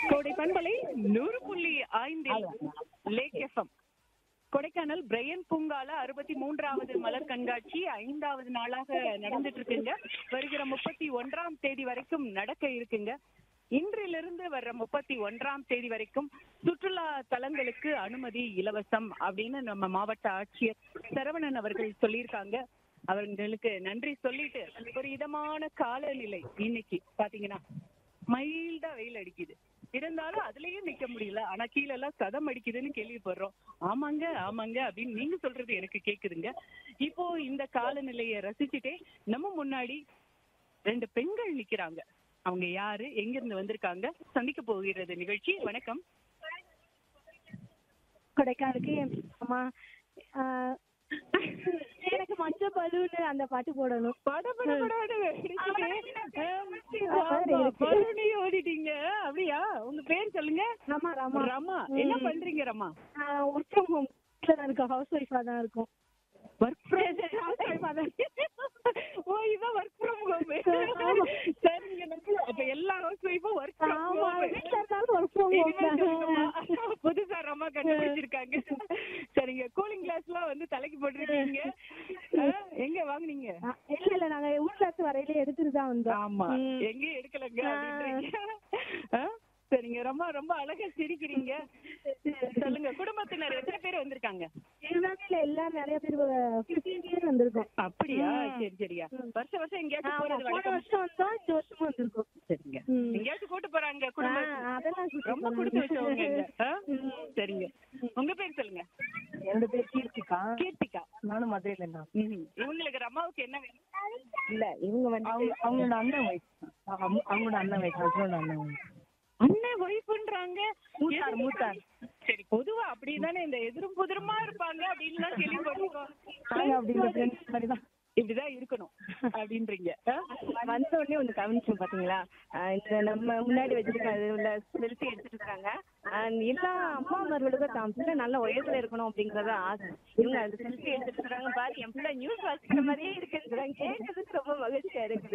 கோடை பண்பலை நூறு புள்ளி ஐந்தில் லேக் எஃப்எம் கொடைக்கானல் பிரையன் பூங்கால அறுபத்தி மூன்றாவது மலர் கண்காட்சி ஐந்தாவது நாளாக நடந்துட்டு இருக்குங்க வருகிற முப்பத்தி ஒன்றாம் தேதி வரைக்கும் நடக்க இருக்குங்க இன்றிலிருந்து வர்ற முப்பத்தி ஒன்றாம் தேதி வரைக்கும் சுற்றுலா தலங்களுக்கு அனுமதி இலவசம் அப்படின்னு நம்ம மாவட்ட ஆட்சியர் சரவணன் அவர்கள் சொல்லியிருக்காங்க அவர்களுக்கு நன்றி சொல்லிட்டு ஒரு இதமான காலநிலை இன்னைக்கு பாத்தீங்கன்னா மைல்டா வெயில் அடிக்குது இருந்தாலும் அதுலயும் நிக்க முடியல ஆனா கீழ எல்லாம் சதம் அடிக்குதுன்னு கேள்விப்படுறோம் ஆமாங்க ஆமாங்க அப்படின்னு நீங்க சொல்றது எனக்கு கேக்குதுங்க இப்போ இந்த காலநிலையை ரசிச்சுட்டே நம்ம முன்னாடி ரெண்டு பெண்கள் நிக்கிறாங்க அவங்க யாரு எங்க இருந்து வந்திருக்காங்க சந்திக்க போகிறது நிகழ்ச்சி வணக்கம் கொடைக்கானலுக்கு என் அம்மா ஆஹ், எனக்கு மச்ச பலூனு அந்த பாட்டு போடணும் பட பட படன்னு வெடிச்சுட்டு, ஆ, அது ஆமா, இருக்கு. பலூனையும் ஓடிட்டீங்க அப்படியா உங்க பேர் சொல்லுங்க ரமா ரமா ரமா என்ன பண்றீங்க ரமா ஒர்க் ஃப்ரம் ஹோம் தான் இருக்கோம் ஹவுஸ் ஒய்ஃபா தான் இருக்கும் ஒர்க் ஃப்ரம் ஓ இதான் ஒர்க் ஃப்ரம் ஹோம் சரிங்க நம்ம அப்ப எல்லா ஹவுஸ் ஒய்ஃபும் ஒர்க் ஃப்ரம் ஆமா ஹோம் வீட்டுல இருந்தாலும் ஒர்க் ஃப்ரம் ஹோம் புதுசா ரமா கண்டுபிடிச்சிருக்காங்க சரிங்க கூலிங் கிளாஸ் எல்லாம் வந்து தலைக்கு போட்டிருக்கீங்க ஆ, எங்க வாங்குனீங்க இல்ல இல்ல நாங்க ஊர்ல இருந்து வரையில எடுத்துட்டு தான் வந்தோம் ஆமா ம். எங்கேயும் எடுக்கலங்க அப்படின்றீங்க ஆ, சரிங்க ரொம்ப ரொம்ப அழகா சிரிக்கிறீங்க சொல்லுங்க குடும்பத்தினர் எத்தனை பேர் வந்திருக்காங்க எல்லாமே இல்ல எல்லாரும் நிறைய பேர் பிப்டீன் இயர் வந்திருக்கோம் அப்படியா சரி சரியா வருஷம் வருஷம் எங்கேயாச்சும் ஆமா, போறது போன வழக்கம் வருஷம் வந்தோம் இந்த வருஷமும் வந்திருக்கோம் சரிங்க ம். எங்கேயாச்சும் கூட்டு போறாங்க குடும்பம் ஆ, அதெல்லாம் கூட்டிட்டு ரொம்ப போறாங்க. கொடுத்து வச்சவங்க இங்க. ஆ? சரிங்க உங்க பேர் சொல்லுங்க என்னோட பேர் கீர்த்திகா கீர்த்திகா நானும் மதுரையில இருந்தான் ம்ஹும். இவங்களுக்கு ரமாவுக்கு என்ன வேணும் இல்ல இவங்க வந்து அவங்க அவங்களோட அண்ணன் வயசு அவங்களோட அண்ணன் வயசு ஹஸ்பண்டோட அண்ணன் வயசு அண்ணன் ஒய்ஃப்ன்றாங்க மூத்தார், மூத்தார். சரி பொதுவா அப்படிதானே இந்த எதிரும் புதிருமா இருப்பாங்க அப்படின்னு தான் கேள்விப்பட்டிருக்கோம் நாங்க அப்படிங்கிற ஃப்ரெண்ட்ஸ் மாதிரி தான் இப்படிதான் இருக்கணும் அப்படின்றீங்க ஆ? வந்த உடனே ஒண்ணு கவனிச்சோம் பாத்தீங்களா ஆஹ் இந்த நம்ம முன்னாடி வச்சிருக்க உள்ள செல்ஃபி எடுத்துட்டு இருக்காங்க And எல்லா அம்மா மருவலுக்கும் தான் பிள்ளை நல்ல உயரத்துல இருக்கணும் அப்படிங்கறத ஆசை இவங்க அந்த செல்ஃபி எடுத்துட்டு இருக்காங்க பாரு என் பிள்ளை நியூஸ் வாசிக்கிற மாதிரியே இருக்குன்றாங்க கேட்கறதுக்கு ரொம்ப மகிழ்ச்சியா இருக்குது